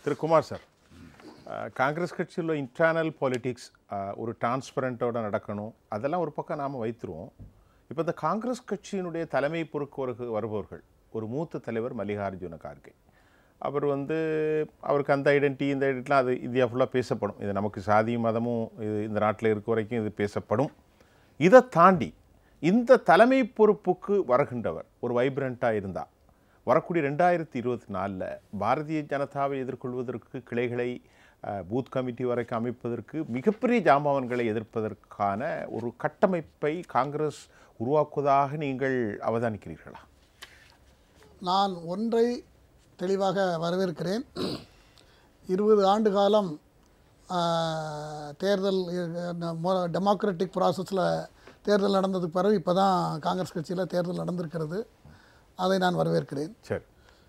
திரு Kumar sir அஹ், Congress கட்சியில் internal politics ஒரு டிரான்ஸ்பரண்ட்டோட நடக்கணும் அதெல்லாம் ஒரு பக்கம் நாம் வைத்துருவோம் இப்போ இந்த காங்கிரஸ் கட்சியினுடைய தலைமை பொறுக்கு வருபவர்கள் ஒரு மூத்த தலைவர் மல்லிகார்ஜுன கார்கே அவர் வந்து அவருக்கு அந்த ஐடென்டி இந்த ஐடென்டிலாம் அது இந்தியா ஃபுல்லாக பேசப்படும் இது நமக்கு சாதி மதமும் இது இந்த நாட்டில் இருக்க வரைக்கும் இது பேசப்படும் இதை தாண்டி இந்த தலைமை பொறுப்புக்கு வருகின்றவர் ஒரு வைப்ரண்ட்டாக இருந்தால் வரக்கூடிய ரெண்டாயிரத்தி இருபத்தி நாலில் பாரதிய ஜனதாவை எதிர்கொள்வதற்கு கிளைகளை அஹ், பூத் கமிட்டி வரைக்கும் அமைப்பதற்கு மிகப்பெரிய ஜாம்பவன்களை எதிர்ப்பதற்கான ஒரு கட்டமைப்பை காங்கிரஸ் உருவாக்குவதாக நீங்கள் அவதானிக்கிறீர்களா நான் ஒன்றை தெளிவாக வரவேற்கிறேன் இருபது ஆண்டு காலம் ஆஹ், தேர்தல் டெமோக்ராட்டிக் ப்ராசஸில் தேர்தல் நடந்ததுக்கு பிறகு இப்போ தான் காங்கிரஸ் கட்சியில் தேர்தல் நடந்திருக்கிறது அதை நான் வரவேற்கிறேன் சரி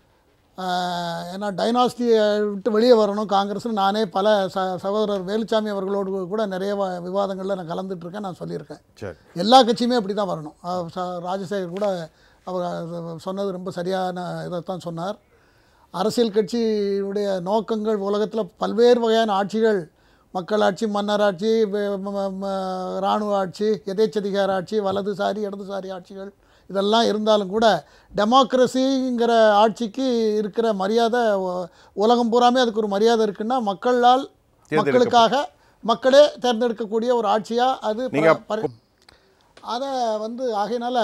ஆஹ், ஏன்னா டைனாஸ்டியை விட்டு வெளியே வரணும் காங்கிரஸ்னு நானே பல ச சகோதரர் வேலுச்சாமி அவர்களோடு கூட நிறைய வ- விவாதங்களில் நான் கலந்துட்டு இருக்கேன் நான் சொல்லியிருக்கேன் சரி எல்லா கட்சியுமே அப்படி தான் வரணும் அஹ் ச- ராஜசேகர் கூட அவர் அது சொன்னது ரொம்ப சரியான இதைத்தான் சொன்னார் அரசியல் கட்சியுடைய நோக்கங்கள் உலகத்தில் பல்வேறு வகையான ஆட்சிகள் மக்களாட்சி மன்னராட்சி வ- ம- ம- இராணுவ ஆட்சி எதேச்சதிகார ஆட்சி வலதுசாரி இடதுசாரி ஆட்சிகள் இதெல்லாம் இருந்தாலும் கூட டெமோக்ரஸிங்கிற ஆட்சிக்கு இருக்கிற மரியாதை உ- உலகம் பூராமே அதுக்கு ஒரு மரியாதை இருக்குன்னா மக்களால் மக்களுக்காக மக்களே தேர்ந்தெடுக்கக்கூடிய ஒரு ஆட்சியாக அது நீங்க பரி- அதை வந்து ஆகையினால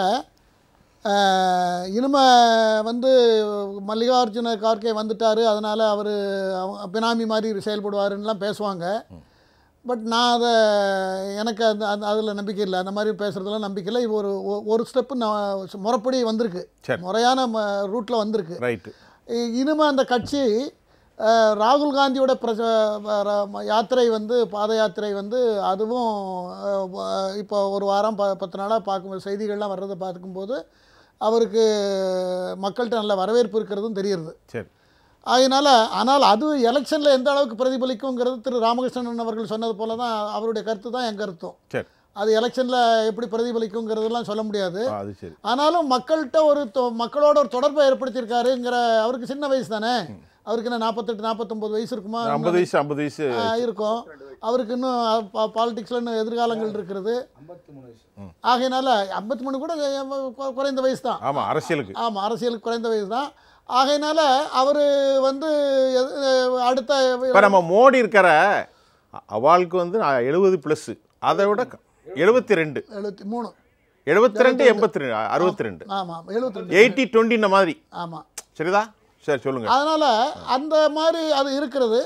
அஹ், இனிமே வந்து மல்லிகார்ஜுன கார்கே வந்துட்டார் அதனால் அவர் பினாமி மாதிரி செயல்படுவாருன்னெலாம் பேசுவாங்க பட் நான் அதை எனக்கு அந்த அந்த அதில் நம்பிக்கை இல்லை அந்த மாதிரி பேசுகிறதுலாம் நம்பிக்கை இல்லை இது ஒரு ஒ- ஒரு ஸ்டெப்பு நான் முறைப்படி வந்திருக்கு சரி. முறையான ரூட்டில் வந்திருக்கு ரைட்டு இ- இனிமே அந்த கட்சி அஹ், ராகுல் காந்தியோட பிரச வ- ர- யாத்திரை வந்து பாத யாத்திரை வந்து அதுவும் அஹ், வ- இப்போ ஒரு வாரம் ப பத்து நாளாக பார்க்கும் செய்திகள்லாம் வர்றதை பார்க்கும்போது அவருக்கு மக்கள்கிட்ட நல்ல வரவேற்பு இருக்கிறதும் தெரியுது சரி அதனால் ஆனால் அது எலெக்ஷனில் எந்த அளவுக்கு பிரதிபலிக்குங்கிறது திரு ராமகிருஷ்ணன் அவர்கள் சொன்னது போல தான் அவருடைய கருத்து தான் என் கருத்தும் சரி அது எலெக்ஷனில் எப்படி பிரதிபலிக்குங்கிறதெல்லாம் சொல்ல முடியாது ஆ, அது சரி ஆனாலும் மக்கள்கிட்ட ஒரு தொ- மக்களோட ஒரு தொடர்பை ஏற்படுத்தியிருக்காருங்கிற அவருக்கு சின்ன வயசு தானே அவருக்கு என்ன நாற்பத்தெட்டு நாற்பத்தொம்பது வயசு இருக்குமா ஐம்பது வயசு ஐம்பது வயசு ஆ, இருக்கும் அவருக்கு இன்னும் பாலிடிக்ஸில் இன்னும் எதிர்காலங்கள் இருக்கிறது ஆகையினால ஐம்பத்தி மூணு கூட கு- குறைந்த வயசு தான் ஆமாம் அரசியலுக்கு ஆமாம் அரசியலுக்கு குறைந்த வயசு தான் ஆகையினால அவர் வந்து எது- அடுத்த இப்போ நம்ம மோடி இருக்கிற அ- அவாளுக்கு வந்து எழுபது ப்ளஸ்ஸு அதை விட எழுபத்தி ரெண்டு எழுபத்தி மூணு எழுபத்தி ரெண்டு எண்பத்தி ரெண்டு அறுபத்தி ரெண்டு ஆமாம் எழுபத்தி ரெண்டு எயிட்டி டுவெண்ட்டின மாதிரி ஆமாம் சரிதா சரி சொல்லுங்க அதனால் அந்த மாதிரி அது இருக்கிறது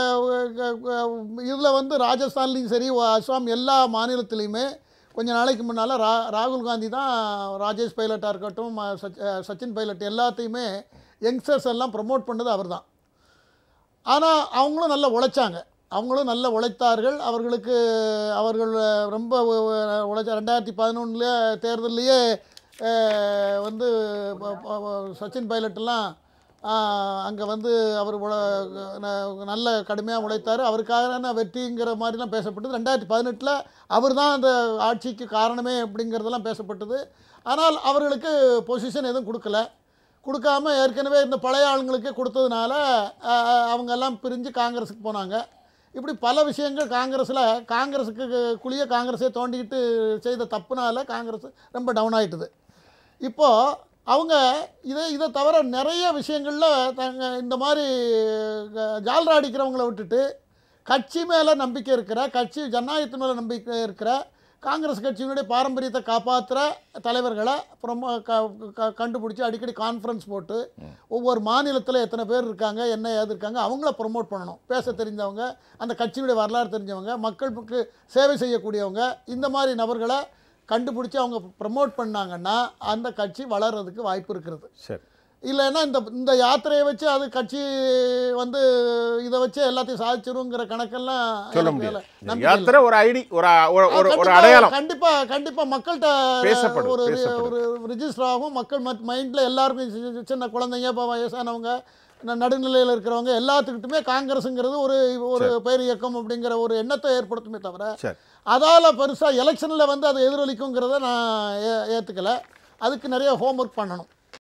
இதில் வந்து ராஜஸ்தான்லேயும் சரி ஒ- அஸ்ஸாம் எல்லா மாநிலத்திலையுமே கொஞ்ச நாளைக்கு முன்னால் ரா ராகுல் காந்தி தான் ராஜேஷ் பைலட்டாக இருக்கட்டும் ம- சச்- அஹ் சச்சின் பைலட் எல்லாத்தையுமே யங்ஸ்டர்ஸ் எல்லாம் ப்ரமோட் பண்ணது அவர் தான் ஆனால் அவங்களும் நல்லா உழைச்சாங்க அவங்களும் நல்லா உழைத்தார்கள் அவர்களுக்கு அவர்கள் ரொம்ப உ- உ- உழைச்ச ரெண்டாயிரத்தி பதினொன்றில் தேர்தல்லையே அஹ், வந்து ப- ப- சச்சின் பைலட்டெல்லாம் அங்கே வந்து அவர் உழ- ந- நல்ல கடுமையாக உழைத்தார் அவருக்கான வெற்றிங்கிற மாதிரிலாம் பேசப்பட்டது ரெண்டாயிரத்தி பதினெட்டில் அவர் தான் அந்த ஆட்சிக்கு காரணமே அப்படிங்கிறதெல்லாம் பேசப்பட்டது ஆனால் அவர்களுக்கு பொசிஷன் எதுவும் கொடுக்கல கொடுக்காம ஏற்கனவே இந்த பழைய ஆளுங்களுக்கு கொடுத்ததுனால அஹ், அவங்க எல்லாம் பிரிஞ்சு காங்கிரஸுக்கு போனாங்க இப்படி பல விஷயங்கள் காங்கிரஸில் காங்கிரஸுக்கு குழிய காங்கிரஸே தோண்டிக்கிட்டு செய்த தப்புனால காங்கிரஸ் ரொம்ப டவுன் ஆயிட்டுது இப்போது அவங்க இதை இதை தவிர நிறைய விஷயங்களில் தங்க இந்த மாதிரி அஹ், ஜால்ரா அடிக்கிறவங்கள விட்டுட்டு கட்சி மேலே நம்பிக்கை இருக்கிற கட்சி ஜனநாயகத்து மேலே நம்பிக்கை இருக்கிற காங்கிரஸ் கட்சியினுடைய பாரம்பரியத்தை காப்பாற்றுற தலைவர்களை ப்ரொமோ க க- கண்டுபிடிச்சி அடிக்கடி கான்ஃபரன்ஸ் போட்டு ஒவ்வொரு மாநிலத்தில் எத்தனை பேர் இருக்காங்க என்ன ஏது இருக்காங்க அவங்கள ப்ரொமோட் பண்ணணும் பேச தெரிஞ்சவங்க அந்த கட்சியினுடைய வரலாறு தெரிஞ்சவங்க மக்களுக்கு சேவை செய்யக்கூடியவங்க இந்த மாதிரி நபர்களை கண்டுபிடிச்சி அவங்க ப்ரமோட் பண்ணாங்கன்னா அந்த கட்சி வளர்றதுக்கு வாய்ப்பு இருக்கிறது சரி இல்லைன்னா இந்த இந்த யாத்திரையை வச்சு அது கட்சி வந்து இதை வச்சு எல்லாத்தையும் சாதிச்சிருங்கிற கணக்கெல்லாம் சொல்ல எனக்கு முடியாது நம்பிக்கை இல்லை. யாத்திரை ஒரு ஐடி ஒரு ஒரு ஒரு- ஒரு கண்டிப்பா- அடையாளம் கண்டிப்பா கண்டிப்பா மக்கள்கிட்ட பேசப்படும், ஒரு பேசப்படும். ஒரு ரிஜிஸ்டர் ஆகும் மக்கள் மைண்டில் எல்லாருக்கும் சி- சி- சின்ன குழந்தைங்க இப்போ வயசானவங்க ந- நடுநிலையில் இருக்கிறவங்க எல்லாத்துக்கிட்டுமே காங்கிரஸுங்கிறது ஒரு ஒரு பேர் இயக்கம் அப்படிங்கிற ஒரு எண்ணத்தை ஏற்படுத்துமே தவிர சரி அதால் பெருசாக எலெக்ஷனில் வந்து அது எதிரொலிக்குங்கிறத நான் ஏ ஏற்றுக்கலை அதுக்கு நிறைய ஹோம்ஒர்க் பண்ணணும்